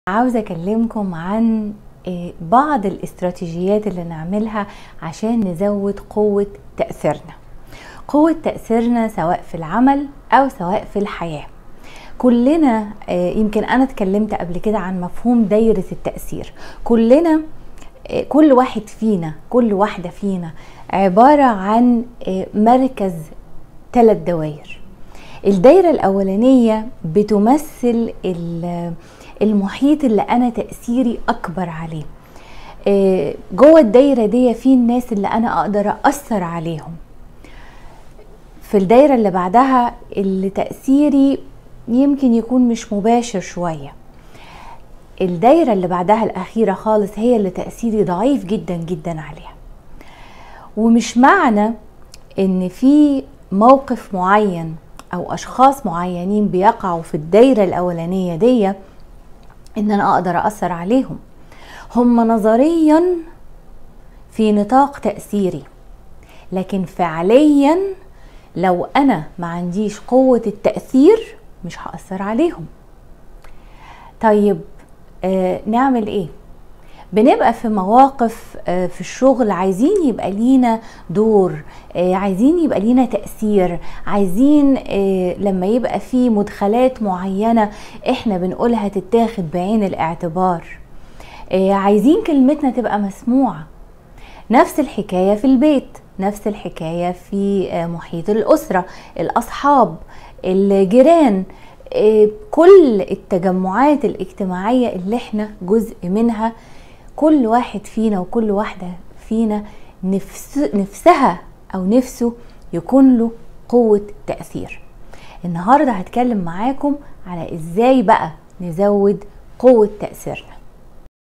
عاوزة أكلمكم عن آه، بعض الاستراتيجيات اللي نعملها عشان نزود قوة تأثيرنا قوة تأثيرنا سواء في العمل أو سواء في الحياة كلنا آه، يمكن أنا اتكلمت قبل كده عن مفهوم دايرة التأثير كلنا آه، كل واحد فينا كل واحدة فينا عبارة عن مركز ثلاث دوائر الدايرة الأولانية بتمثل المحيط اللي انا تاثيري اكبر عليه آه، جوه الدايره دي في الناس اللي انا اقدر اثر عليهم في الدايره اللي بعدها اللي تاثيري يمكن يكون مش مباشر شويه الدايره اللي بعدها الاخيره خالص هي اللي تاثيري ضعيف جدا جدا عليها ومش معنى ان في موقف معين او اشخاص معينين بيقعوا في الدايره الاولانيه دي ان انا اقدر اثر عليهم هم نظريا في نطاق تاثيري لكن فعليا لو انا ما عنديش قوه التاثير مش هاثر عليهم طيب آه نعمل ايه بنبقى في مواقف آه، في الشغل عايزين يبقى لينا دور آه، عايزين يبقى لينا تأثير عايزين آه، لما يبقى في مدخلات معينة احنا بنقولها تتاخد بعين الاعتبار عايزين كلمتنا تبقى مسموعة نفس الحكاية في البيت نفس الحكاية في محيط الأسرة الأصحاب الجيران كل التجمعات الاجتماعية اللي احنا جزء منها كل واحد فينا وكل واحدة فينا نفس نفسها أو نفسه يكون له قوة تأثير النهاردة هتكلم معاكم على إزاي بقى نزود قوة تأثيرنا